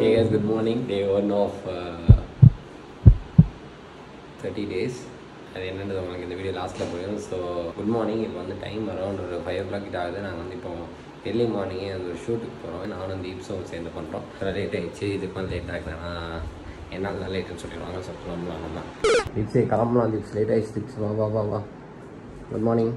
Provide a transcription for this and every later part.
Hey guys, good morning. Day one of thirty days அது என்னன்றது உங்களுக்கு இந்த வீடியோ லாஸ்ட்டில் போயிடும் ஸோ குட் மார்னிங் இப்போ வந்து டைம் அரௌண்ட் ஒரு ஃபைவ் ஓ கிளாக் கிட்ட ஆகுது நாங்கள் வந்து இப்போ எர்லி மார்னிங்கே அந்த ஒரு ஷூட்டுக்கு போகிறோம் நானும் தீப்ஸும் சேர்ந்து பண்ணுறோம் லேட் ஆகிடுச்சு இதுக்கு வந்து லேட் ஆகினா என்னால் தான் லேட்டுன்னு சொல்லிடுவாங்க ஸோ கிளம்பலாம் நம்ம தீப்ஸே கிளம்பலாம் தீப்ஸ் லேட் ஆகிடுச்சு தீப்ஸ் வா வா வா வா குட் மார்னிங்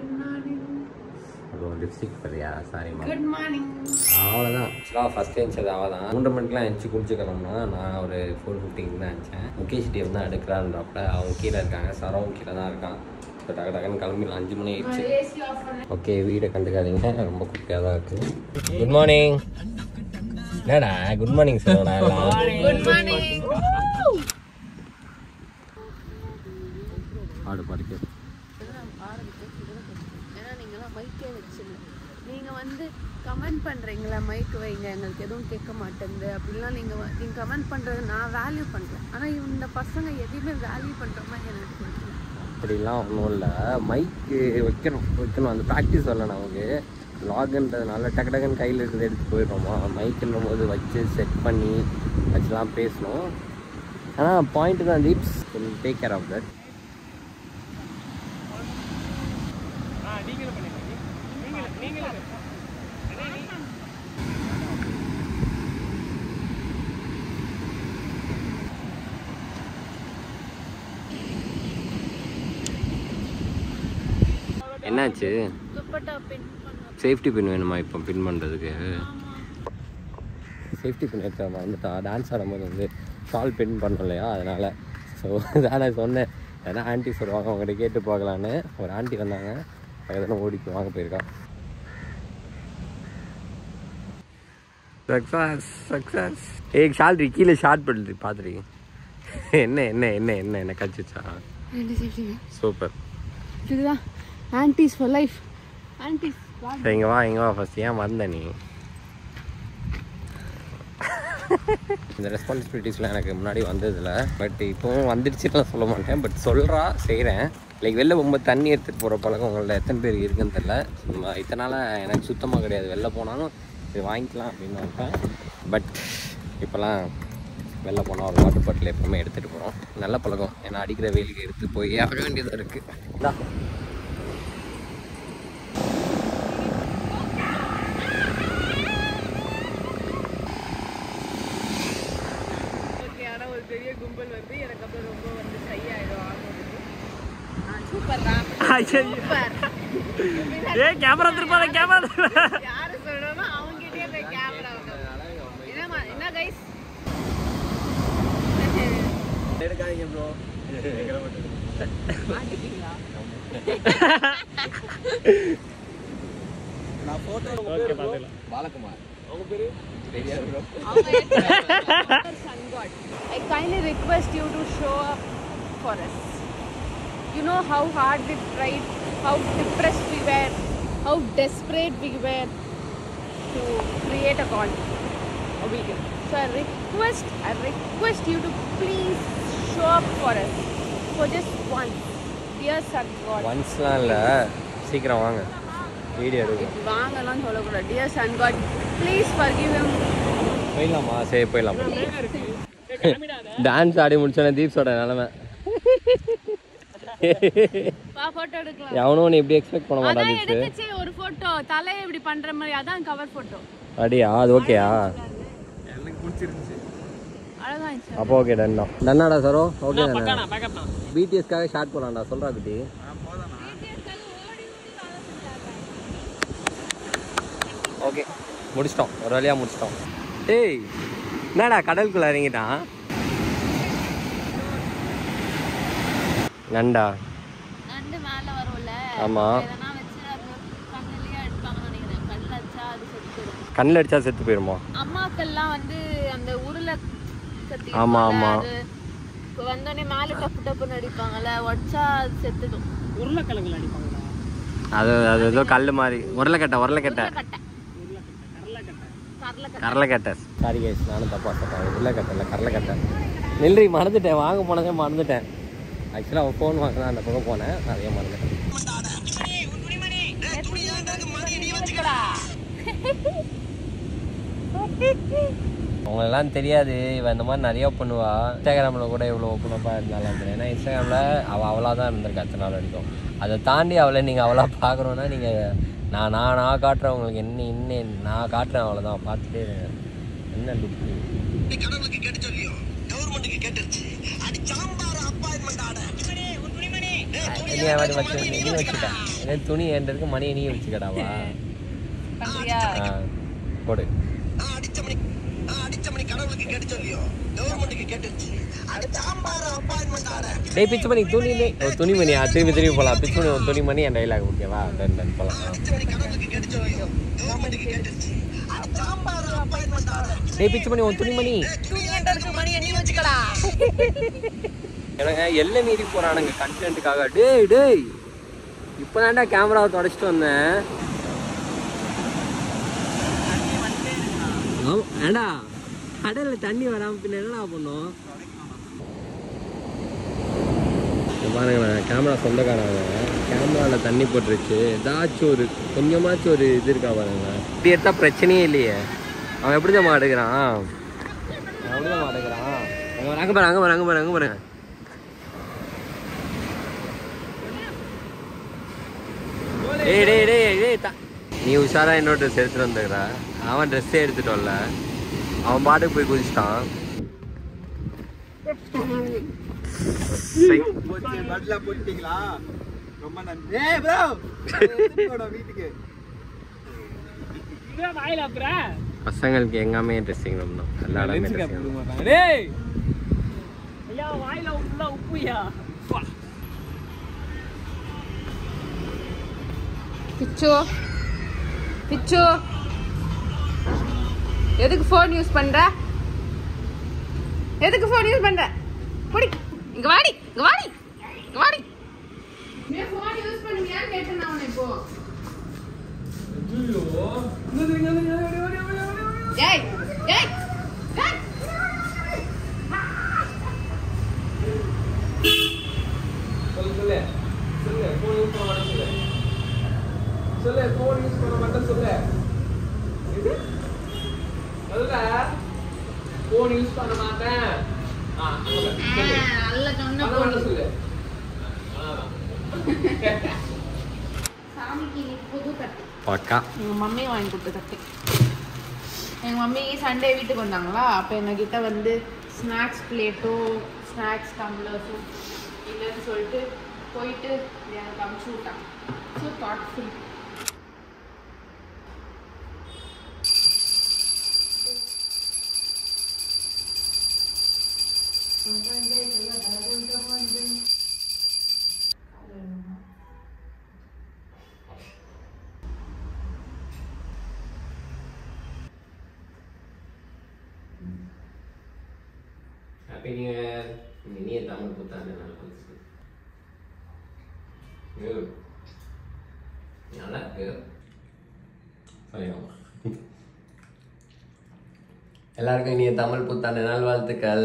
அது லிப்ஸ்டிக் பரியா சாரிம்மா குட் மார்னிங் அவ்வளோதான் ஆக்சுவலாக ஃபஸ்ட் எழுந்தது அவள் தான் மூன்று மணிக்கெலாம் எழுந்துச்சு குளிச்சுக்கிறோம்னா நான் ஒரு ஃபோர் ஃபிஃப்டிக்கு தான் எழுந்தேன் முகேஷ் டிஎம் தான் எடுக்கிறான்றப்ப அவங்க கீழே இருக்காங்க சரவும் கீழே தான் இருக்கான் ஸோ டக்கு டக்குன்னு கிளம்பிடலாம் அஞ்சு மணி ஆயிடுச்சு ஏசி ஆஃப் பண்ணு ஓகே வீடை கண்டுக்காதீங்க ரொம்ப குட்டியாக தான் இருக்குது குட் மார்னிங் என்னடா குட் மார்னிங் சொல்லுடா எல்லாம் குட் மார்னிங் ஆடு படிக்க ஏன்னா நீங்களாம் மைக்கே வச்சிடல நீங்கள் வந்து கமெண்ட் பண்ணுறீங்களா மைக் வைங்க எங்களுக்கு எதுவும் கேட்க மாட்டேங்குது அப்படிலாம் நீங்கள் நீங்கள் கமெண்ட் பண்ணுறது நான் வேல்யூ பண்ணுறேன் ஆனால் இந்த பசங்க எதையுமே வேல்யூ பண்ணுற மாதிரி எனக்கு பிடிக்கல அப்படிலாம் ஒன்றும் இல்லை மைக்கு வைக்கணும் வைக்கணும் அந்த ப்ராக்டிஸ் வரல நமக்கு லாகுன்றதுனால டக்கு டக்குன்னு கையில் இருக்கிறத எடுத்து போயிடுறோமா மைக்குன்ற போது வச்சு செட் பண்ணி வச்சுலாம் பேசணும் ஆனால் பாயிண்ட் தான் Deeps take care of that என்னாச்சு துப்பட்டா பின் பண்ண சேஃப்டி பின் வேணுமா இப்போ பின் பண்ணுறதுக்கு சேஃப்டி பின் எடுத்து வந்துட்டா டான்ஸ் ஆடும்போது வந்து ஷால் பின் பண்ணோம் இல்லையா அதனால் ஸோ அதான் நான் சொன்னேன் ஏன்னா ஆன்ட்டி சொல்லுவாங்க அவங்ககிட்ட கேட்டு பார்க்கலான்னு ஒரு ஆன்ட்டி வந்தாங்க அதுதான் ஓடிக்கு வாங்க போயிருக்கா சக்ஸஸ் சக்ஸஸ் ஏய் ஷால்ரி கீழே ஷார்ட் பண்ணுது பார்த்துருக்கீங்க என்ன என்ன என்ன என்ன என்ன கச்சிச்சா சூப்பர் இதுதான் ஆன்டிஸ் ஃபார் லைஃப் ஆன்டிஸ் சரி இங்கே வா இங்கே வா ஃபஸ்ட் ஏன் வந்த நீ இந்த ரெஸ்பான்சிபிலிட்டிஸ்லாம் எனக்கு முன்னாடி வந்ததில்ல பட் இப்போவும் வந்துடுச்சுன்னு சொல்ல மாட்டேன் பட் சொல்கிறா செய்கிறேன் லைக் வெளில போகும்போது தண்ணி எடுத்துகிட்டு போகிற பழக்கம் உங்கள்ட்ட எத்தனை பேர் இருக்குன்னு தெரில சும்மா இத்தனால எனக்கு சுத்தமாக கிடையாது வெளில போனாலும் இது வாங்கிக்கலாம் அப்படின்னு நினைப்பேன் பட் இப்போலாம் வெளில போனால் ஒரு வாட்டர் பாட்டில் எப்பவுமே எடுத்துகிட்டு போகிறோம் நல்ல பழக்கம் ஏன்னா அடிக்கிற வெயிலுக்கு எடுத்து போய் ஆக வேண்டியதாக இருக்குது இந்தா ஓகே ஆனால் ஒரு பெரிய கும்பல் வந்து எனக்கு அப்புறம் ரொம்ப வந்து ஷை ஆயிடும் ஆகும்போது சூப்பர் தான் சூப்பர் ஏ கேமரா திருப்பாத கேமரா யாரு சொல்றானோ அவங்ககிட்டயே போய் கேமரா என்னமா என்ன கைஸ் எடுக்காதீங்க ப்ரோ மாட்டிட்டீங்களா பாலகுமார் உங்க பேரு தெரியாது bro Sun God. I kindly request you to show up for us. You know how hard we tried, how depressed we were, how desperate we were to create a content, a video. So I request, I request you to please show up for us for just once. Dear Sun God. ஒன்ஸ்லாம் இல்லை சீக்கிரம் வாங்க video எடுக்கும் இது வாங்கலாம் சொல்லக்கூடாது dear Sun God please forgive him போயிடலாமா சரி போயிடலாம் டான்ஸ் ஆடி முடிச்சோன்னே தீப்ஸோட நிலமை வா போட்டோ எடுக்கலாம் எவனும் ஒன்று இப்படி எக்ஸ்பெக்ட் பண்ண மாட்டான் அதான் தீப்ஸ் எடுத்துச்சு ஒரு போட்டோ தலையை இப்படி பண்ற மாதிரி அதான் கவர் போட்டோ அடியா அது ஓகேயா அழகா இருந்துச்சு அப்போ ஓகே டன் தான் டன்னாடா சரோ ஓகே தானே பிடிஎஸ்க்காக ஷார்ட் போகலாம்டா சொல்கிறா குட்டி ஓகே முடிச்சிட்டோம் ஒரு வழியாக முடிச்சிட்டோம் ஏய் என்னடா கடலுக்குள்ள இறங்கிட்டான் நண்டா நண்டு மேல வரும்ல ஆமா. எதனா வச்சு அது கண்ணுலயே எடுப்பாங்கன்னு நினைக்கிறேன் கண்ணில் வச்சா அது செத்துடும் கண்ணில் அடிச்சா செத்து போயிருமா அம்மாக்கெல்லாம் வந்து அந்த உருளை கத்தி ஆமா, இருக்கும்ல, ஆமா. அது இப்ப வந்தோடனே மேல டப்பு டப்புன்னு அடிப்பாங்கல்ல உடச்சா அது செத்துடும் அது அது ஏதோ கல் மாதிரி உருளைக்கட்டை உருளைக்கட்டை உருளைக்கட்டை கடலைக்கட்டை கடலைக்கட்டை சாரி கேஸ் நானும் தப்பா சொல்கிறேன் உருளைக்கட்டை இல்லை கடலைக்கட்டை நெல்றி மறந்துட்டேன் வாங்க போனதே மறந்துட்டேன் ஆக்சுவலாக அவன் ஃபோன் வாங்க அந்த பக்கம் போனேன் அதே மறந்துட்டேன் அவங்களெல்லாம் தெரியாது இவன் இந்த மாதிரி நிறைய பண்ணுவா இன்ஸ்டாகிராமில் கூட இவ்வளோ ஓப்பன் அப்பாக இருந்தாலும் தெரியும் ஏன்னா இன்ஸ்டாகிராமில் அவள் அவளாக தான் இருந்திருக்கா அத்தனை நாள் வரைக்கும் அதை தாண்டி அவளை நீங்கள் அவளா பார்க்கணுன்னா நீங்கள் நான் நான் நான் காட்டுறேன் உங்களுக்கு என்ன இன்னும் நான் காட்டுறேன் அவ்வளோதான் பார்த்துட்டே இருங்க என்ன லுக்கு கடவுளுக்கு கேட்டு சொல்லியோ கவர்மெண்ட்டுக்கு கேட்டுருச்சு அடி சாம்பார் அப்பாயின்மெண்ட் ஆட நீ அவன் வச்சு நீ வச்சுட்டா ஏன்னா துணி என்கிட்ட இருக்கு மணியை நீ வச்சுக்கடாவா பண்றியா ஆ போடு நான் அடிச்ச மணி நான் அடிச்ச மணி கடவுளுக்கு கேட்டு சொல்லியோ கவர்மெண்ட்டுக்கு கேட்டுருச்சு அடி சாம்பார் அப்பாயின்மெண்ட் ஆட டேய் பிச்சு பண்ணி துணி ஒரு துணி மணியா திரும்பி திரும்பி போகலாம் பிச்சு பண்ணி ஒரு துணி மணி என் டைலாக் ஓகேவா டன் டன் போகலாம் அடிச்ச மணி கடவுளுக்கு கேட்டு சொல்லியோ கவர்மெண்ட்டுக்கு கேட்டுருச்சு அடி சாம்பார் அப்பாயின்மெண்ட் ஆட டேய் பிச்சு பண்ணி ஒரு துணி மணி மணி எண்ணி வச்சுக்கடா எனக்கு எல்லை மீறி போறானுங்க கண்டென்ட்டுக்காக டேய் டேய் இப்போ தான்டா கேமராவை தொடச்சிட்டு வந்தேன் ஆமா, ஏண்டா கடலில் தண்ணி வராம பின்ன என்னடா பண்ணும் பாருங்களேன் கேமரா சொந்தக்காரங்க கேமராவில் தண்ணி போட்டுருச்சு ஏதாச்சும் ஒரு கொஞ்சமாச்சும் ஒரு இது இருக்கா பாருங்க இப்படி எடுத்தா பிரச்சனையே இல்லையே அவன் எப்படி தான் மாடுக்கிறான் அவன் எப்படி தான் மாடுக்கிறான் அங்கே பாரு அங்கே பாரு அங்கே பாரு அங்கே பாருங்க டேய் டேய் டேய் டேய் தா- நீ உஷாரா இன்னொரு ட்ரெஸ் எடுத்துட்டு வந்துக்கிறா அவன் ட்ரெஸ்ஸே எடுத்துட்டு வரல அவன் பாட்டுக்கு போய் குதிச்சிட்டான் பட்ல போட்டீங்களா ரொம்ப நன்றி ஏய் ப்ரோ வீட்டுக்கு பசங்களுக்கு எங்காமே ட்ரெஸ்ஸிங் ரூம் தான் எல்லா இடமே dressing room. டேய் பிச்சு பிச்சு எதுக்கு ஃபோன் யூஸ் பண்ற எதுக்கு ஃபோன் யூஸ் பண்ற குடி இங்க வாடி இங்க வாடி இங்க வாடி நீ ஃபோன் யூஸ் பண்ணுவியா கேட்டேன் நான் உன்னை இப்போ ஏய் ஏய் ஏய் சொல்லு சொல்லு சொல்லு ஃபோன் யூஸ் பண்ண மாட்டேன் சொல்லு சொல்லு ஃபோன் யூஸ் பண்ண மாட்டேன் சொல்லு இது சொல்ல ஃபோன் யூஸ் பண்ண மாட்டேன் ஆ அங்க பாரு. சொல்லு நல்ல கண்ணு பண்ண மாட்டேன் சொல்லு ஆ சாமிக்கு இன்னைக்கு புது தட்டு பக்கா எங்கள் மம்மி வாங்கி கொடுத்த தட்டு எங்கள் மம்மி சண்டே வீட்டுக்கு வந்தாங்களா அப்போ எங்ககிட்ட வந்து ஸ்நாக்ஸ் பிளேட்டோ ஸ்நாக்ஸ் டம்ளர்ஸோ இல்லைன்னு சொல்லிட்டு போயிட்டு எனக்கு அமுச்சு விட்டாங்க so thoughtful happy new year இனிய தமிழ் புத்தாண்டு நாள் Good. நல்லா இருக்கு சரியா எல்லாருக்கும் இனிய தமிழ் புத்தாண்டு நல்வாழ்த்துக்கள்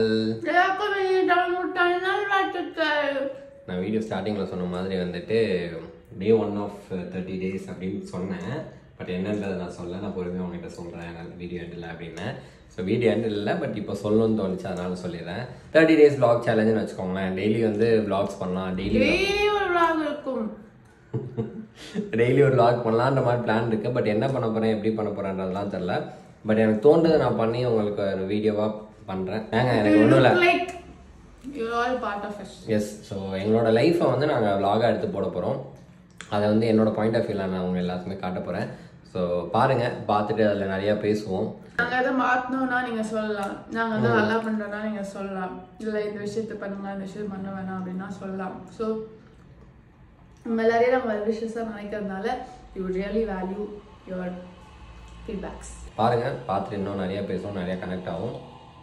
நான் வீடியோ ஸ்டார்டிங்கில் சொன்ன மாதிரி வந்துட்டு day one of thirty days அப்படின்னு சொன்னேன் பட் என்னன்றதை நான் சொல்ல நான் பொறுமையாக உங்ககிட்ட சொல்கிறேன் வீடியோ எண்டில் அப்படின்னு ஸோ வீடியோ எண்டில் இல்லை பட் இப்போ சொல்லணும்னு தோணுச்சு அதனால சொல்லிடுறேன் தேர்ட்டி டேஸ் vlog சேலஞ்சுன்னு வச்சுக்கோங்களேன் டெய்லி வந்து vlogs பண்ணலாம் டெய்லி இருக்கும் டெய்லி ஒரு vlog பண்ணலான்ற மாதிரி பிளான் இருக்கு பட் என்ன பண்ண போறேன் எப்படி பண்ண போறேன்றதெல்லாம் தெரியல பட் எனக்கு தோன்றதை நான் பண்ணி உங்களுக்கு ஒரு வீடியோவா பண்றேன் ஏங்க எனக்கு ஒன்றும் இல்லை like you all part of us yes so எங்களோட லைஃப்பை வந்து நாங்கள் vlog-ஆ எடுத்து போட போகிறோம் அதை வந்து என்னோட பாயிண்ட் ஆஃப் வியூவில் நான் உங்க எல்லாத்துக்குமே காட்ட போகிறேன் ஸோ பாருங்கள் பார்த்துட்டு அதில் நிறையா பேசுவோம் நாங்க எதை மாத்தணும்னா நீங்க சொல்லலாம் நாங்க வந்து நல்லா பண்றோம்னா நீங்க சொல்லலாம் இல்ல இந்த விஷயத்த பண்ணுங்க இந்த விஷயம் பண்ண வேணாம் அப்படின்னா சொல்லலாம் ஸோ நம்ம எல்லாரையும் நம்ம விஷயஸாக நினைக்கிறதுனால you really value your feedbacks பாருங்கள் பார்த்துட்டு இன்னும் நிறையா பேசுவோம் நிறையா கனெக்ட் ஆகும்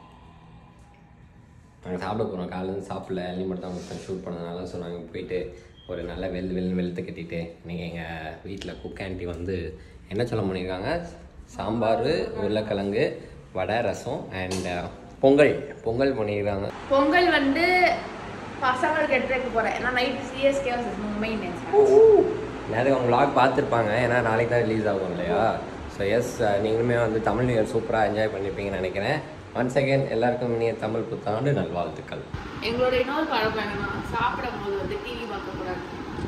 நாங்கள் சாப்பிட போகிறோம் காலையிலேருந்து சாப்பிடல எல்லி மட்டும் தான் உங்களுக்கு ஷூட் பண்ணதுனால ஸோ நாங்கள் போயிட்டு ஒரு நல்ல வெள் வெள் வெளுத்து கட்டிட்டு நீங்கள் எங்கள் வீட்டில் குக் ஆண்டி வந்து என்ன சொல்ல பண்ணியிருக்காங்க சாம்பார் உருளைக்கிழங்கு வடை ரசம் அண்ட் பொங்கல் பொங்கல் பண்ணியிருக்காங்க பொங்கல் வந்து பசங்களுக்கு எடுத்து வைக்க போறேன் ஏன்னா நைட் சிஎஸ்கே மும்பை இந்தியன்ஸ் நேரத்துக்கு அவங்க vlog பார்த்துருப்பாங்க ஏன்னா நாளைக்கு தான் ரிலீஸ் ஆகும் இல்லையா ஸோ எஸ் நீங்களுமே வந்து தமிழ் நியூ இயர் சூப்பராக என்ஜாய் பண்ணியிருப்பீங்கன்னு நினைக்கிறேன் ஒன்ஸ் அகேன் எல்லாருக்கும் இனிய தமிழ் புத்தாண்டு நல்வாழ்த்துக்கள் எங்களோட இன்னொரு பழக்கம் என்னன்னா சாப்பிடும் போது வந்து டிவி பார்க்கக்கூடாது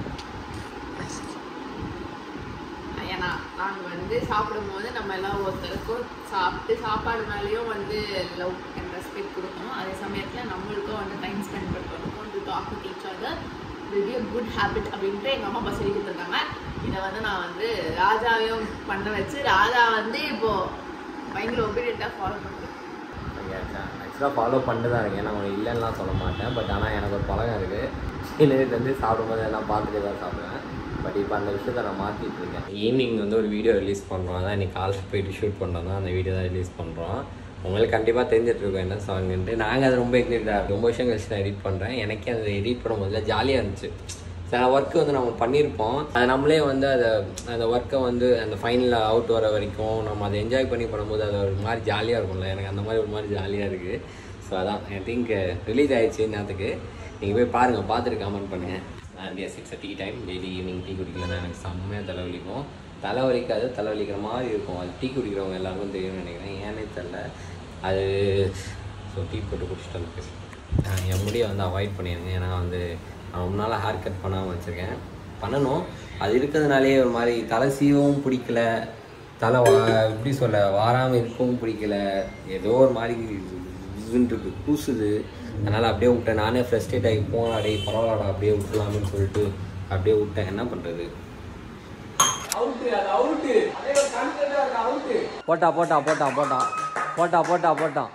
ஏன்னா நாங்கள் வந்து சாப்பிடும் போது நம்ம எல்லாம் ஒருத்தருக்கும் சாப்பிட்டு சாப்பாடு மேலேயும் வந்து லவ் அண்ட் ரெஸ்பெக்ட் கொடுக்கணும் அதே சமயத்தில் நம்மளுக்கும் வந்து டைம் ஸ்பெண்ட் பண்ணணும் to talk to teach other will be good habit அப்படின்ட்டு எங்கள் அம்மா அப்பா சொல்லி கொடுத்துருக்காங்க இதை வந்து நான் வந்து ராஜாவையும் பண்ண வச்சு ராஜா வந்து இப்போ பயங்கர ஒபீடியண்ட்டாக ஃபாலோ பண்ணுறேன் ஆக்சுவலாக ஃபாலோ பண்ணிட்டு தான் இருக்கேன் நான் உனக்கு இல்லைன்னுலாம் சொல்ல மாட்டேன் பட் ஆனால் எனக்கு ஒரு பழக்கம் இருக்குது சின்னதுலேருந்து சாப்பிடும்போது எல்லாம் பார்த்துட்டு தான் சாப்பிடுவேன் பட் இப்போ அந்த விஷயத்தை நான் மாற்றிட்டு இருக்கேன் ஈவினிங் வந்து ஒரு வீடியோ ரிலீஸ் பண்ணுறோம் அதான் இன்னைக்கு காலையில் போயிட்டு ஷூட் பண்ணுறோம் தான் அந்த வீடியோ தான் ரிலீஸ் பண்ணுறோம் உங்களுக்கு கண்டிப்பாக தெரிஞ்சிட்டு இருக்கோம் என்ன சாங்ன்ட்டு நாங்கள் அது ரொம்ப எக்ஸைட்டாக ரொம்ப வருஷம் கழிச்சு நான் எடிட் பண்ணுறேன் எனக்கே அந்த எடிட் பண்ணும்போதுல ஜாலியாக இருந்துச்சு சில ஒர்க்கு வந்து நம்ம பண்ணியிருப்போம் அது நம்மளே வந்து அதை அந்த ஒர்க்கை வந்து அந்த ஃபைனலில் அவுட் வர வரைக்கும் நம்ம அதை என்ஜாய் பண்ணி பண்ணும்போது அது ஒரு மாதிரி ஜாலியாக இருக்கும்ல எனக்கு அந்த மாதிரி ஒரு மாதிரி ஜாலியாக இருக்குது ஸோ அதான் ஐ திங்க் ரிலீஸ் ஆயிடுச்சு நேரத்துக்கு நீங்கள் போய் பாருங்கள் பார்த்துட்டு கமெண்ட் பண்ணுங்கள் and yes it's tea time daily evening tea குடிக்கலன்னா எனக்கு செம்மையாக தலைவலிக்கும் தலைவலிக்காது தலைவலிக்கிற மாதிரி இருக்கும் அது டீ குடிக்கிறவங்க எல்லாருக்கும் தெரியும்னு நினைக்கிறேன் ஏன்னே தெரில அது ஸோ டீ போட்டு குடிச்சிட்டு வந்து பேசுகிறேன் நான் என் முடியை வந்து அவாய்ட் பண்ணியிருந்தேன் ஏன்னா வந்து நான் ரொம்ப நாளாக ஹேர் கட் பண்ணாமல் வச்சுருக்கேன் பண்ணணும் அது இருக்கிறதுனாலே ஒரு மாதிரி தலை சீவவும் பிடிக்கல தலை வா எப்படி சொல்ல வாராமல் இருக்கவும் பிடிக்கல ஏதோ ஒரு மாதிரி இதுன்னு இருக்கு கூசுது அதனால் அப்படியே விட்டேன் நானே ஃப்ரெஸ்ட்ரேட் ஆகி போனா டேய் பரவாயில்லடா அப்படியே விட்டுலாம்னு சொல்லிட்டு அப்படியே விட்டேன் என்ன பண்ணுறது அவுட்டு அது அவுட்டு அதே ஒரு கான்ஃபிடென்ட்டா இருக்கு அவுட்டு போட்டா போட்டா போட்டா போட்டா போட்டா போட்டா போட்டான்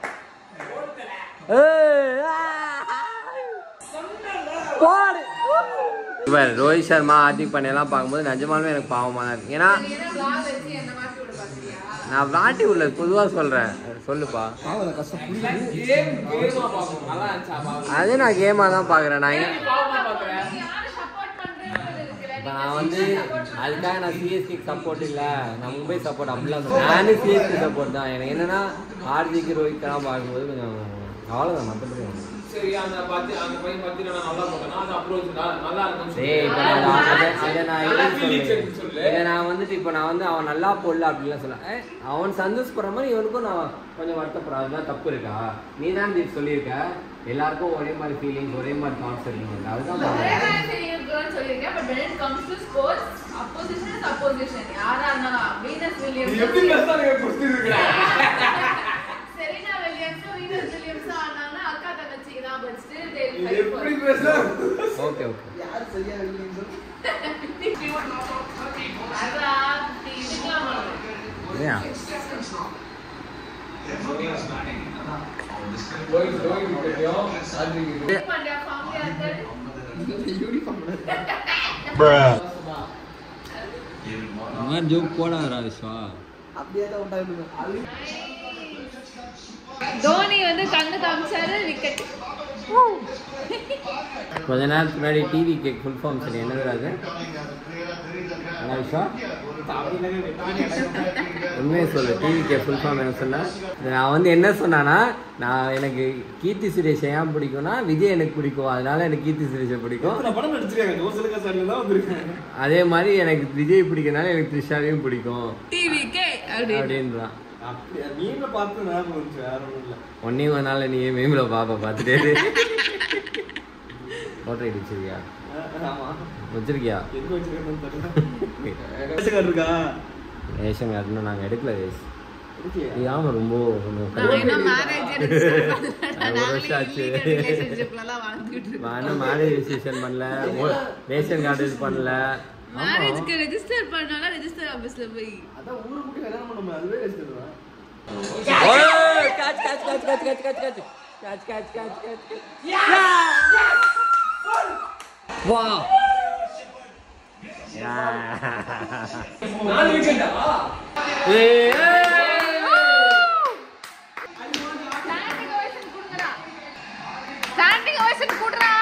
ஏய், ஆ. போடு. இவர் ரோஹித் சர்மா ஹார்திக் பாண்டியெல்லாம் பார்க்கும்போது நிஜமாலுமே எனக்கு பாவமாக தான் இருக்கு ஏன்னா நான் விளாட்டி உள்ள பொதுவாக சொல்கிறேன் சொல்லுப்பா கேம் கேமா பாக்கணும் நல்லா இருந்துச்சா பாக்கணும் அதே நான் கேமாக தான் பார்க்குறேன் நான் ஏன் பாவமா பாக்குறேன் இப்போ நான் வந்து அதுக்காக நான் சிஎஸ்கே சப்போர்ட் இல்லை நான் மும்பை சப்போர்ட் அப்படிலாம் சொல்ல நானும் சிஎஸ்கே சப்போர்ட் தான் எனக்கு என்னன்னா ஹார்திக் ரோஹித்லாம் பார்க்கும்போது கொஞ்சம் அவ்வளோதான் மற்றபடி ஒண்ணும் இல்ல. சரி அந்த பத்தி அந்த பையன் பத்தி நான் நல்லா போட்டேன்னா அது அப்ரோச் நல்லா இருக்கும்னு டேய், இப்ப சொல்லு. நான் அதை- அதை நான் நல்லா எதுக்கு feelings சொல்றேன்? இருக்குன்னு சொல்லு இதை நான் வந்துட்டு இப்போ நான் வந்து அவன் நல்லா போடல அப்படிலாம் சொல்ல ஏய், அவன் சந்தோஷப்படுற மாதிரி இவனுக்கும் நான் கொஞ்சம் வருத்தப்படுறேன் அதெல்லாம் தப்பு இருக்கா நீ தான் இது சொல்லியிருக்க எல்லாருக்கும் ஒரே மாதிரி ஃபீலிங்ஸ் ஒரே மாதிரி தாட்ஸ் இருக்கணும் அதுதான் சொல்றேன். சொல்லியிருக்கேன் but when it comes to sports opposition is opposition யாரா இருந்தாலும் வீனஸ் வில்லியம்ஸ் எப்படி பேசுறாங்க கொஸ்டின் இருக்கா செரீனா வில்லியம்ஸ் வீனஸ் வில்லியம்ஸ் ஆனாங்கன்னா அக்கா தங்கச்சிக்கு தான் பட் ஸ்டில் தே இது எப்படி பேசுறாங்க ஓகே ஓகே அதான் இதுக்கெல்லாம் ஏன் ரோஹித் ரோஹித் தெரியும் ஹார்திக் பாண்டியா ஃபார்ம்ல இருக்காரு ஜோக் போடாதா விஸ்வா தோனி வந்து கண்ணு காமிச்சாரு விக்கெட் கொஞ்ச நேரத்துக்கு முன்னாடி டிவி கேக் ஃபுல் ஃபார்ம் சரி என்ன வராது என்ன விஷயம் உண்மையை சொல்லு டிவி கே ஃபுல் ஃபார்ம் என்ன சொன்னா நான் வந்து என்ன சொன்னானா நான் எனக்கு கீர்த்தி சுரேஷ் ஏன் பிடிக்கும்னா விஜய் எனக்கு பிடிக்கும் அதனால எனக்கு கீர்த்தி சுரேஷை பிடிக்கும் படம் நடிச்சிருக்காங்க ஜோசலுக்கா சார்ல தான் வந்திருக்காங்க அதே மாதிரி எனக்கு விஜய் பிடிக்கனால எனக்கு த்ரிஷாவையும் பிடிக்கும் டிவிக்கே அப்படி அப்படின்றான் அப்படியா நீங்க பார்த்து ஞாபகம் வந்துச்சு வேற ஒண்ணும் இல்ல ஒன்னையும் ஒரு நாள் நீ மேமில் பாப்பா பார்த்துட்டே ஃபோட்டோ அடிச்சிருக்கியா ஆமா வச்சிருக்கியா எங்க வச்சிருக்கேன்னு தெரியல ரேஷன் இருக்கா ரேஷன் கார்டுன்னு நாங்கள் எடுக்கல ரேஸ் இருக்கியா இது ஆமாம் ரொம்ப கொஞ்சம் நான் இன்னும் மேரேஜ் ஒரு வருஷம் ஆச்சு. ரிலேஷன்ஷிப்லலாம் வாழ்ந்துட்டு இருக்கோம் நான் மேரேஜ் ரெஜிஸ்ட்ரேஷன் பண்ணல ஓ- ரேஷன் கார்டு இது பண்ணல ஆமா மேரேஜ்க்கு ரெஜிஸ்டர் பண்ணாலும் ரெஜிஸ்டர் ஆபீஸ்ல போய் அதான் ஊரை கூட்டி கல்யாணம் பண்ண அதுவே ரேஷன் தான் ஓய், catch, catch, catch, catch, catch, catch, catch. Catch, catch, catch, catch, catch. Wow. Yeah. நாலு விக்கெட்டா ஏய், ஏய். ஸ்டாண்டிங் ஓவேஷன் குடுங்கடா ஸ்டாண்டிங் ஓவேஷன் குடுறா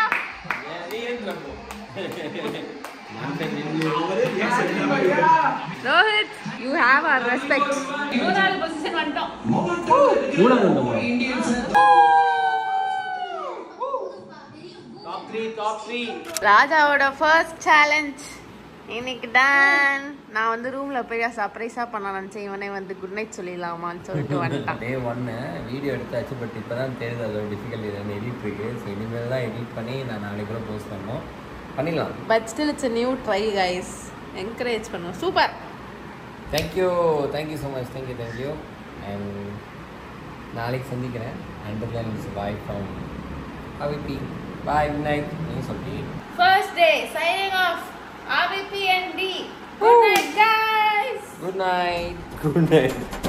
Rohit you have our respect மூணாவது பொசிஷன் வந்துட்டோம் மூணாவது வந்துமா? டாப் த்ரீ டாப் த்ரீ ராஜாவோட ஃபர்ஸ்ட் சேலஞ்ச் இன்னைக்கு தான் நான் வந்து ரூம்ல போய் சர்ப்ரைஸா பண்ண நினைச்சேன் இவனே வந்து குட் நைட் சொல்லிடலாமான்னு சொல்லிட்டு வந்துட்டான் டே ஒன்று வீடியோ எடுத்தாச்சு பட் இப்போ தான் தெரியுது அதோட டிஃபிகல்ட்டி என்ன எடிட் இருக்கு ஸோ இனிமேல் தான் எடிட் பண்ணி நான் நாளைக்கு கூட போஸ்ட் பண்ணோம் பண்ணிடலாம் but still it's new try guys encourage பண்ணுவோம் super thank you thank you so much thank you thank you and நாளைக்கு சந்திக்கிறேன் and then it's bye from அவிபி பாய் குட் நைட் நீ சொல்லி ஃபர்ஸ்ட் டே சைனிங் ஆஃப் ஆர்பிபி அண்ட் டி good night guys good night good night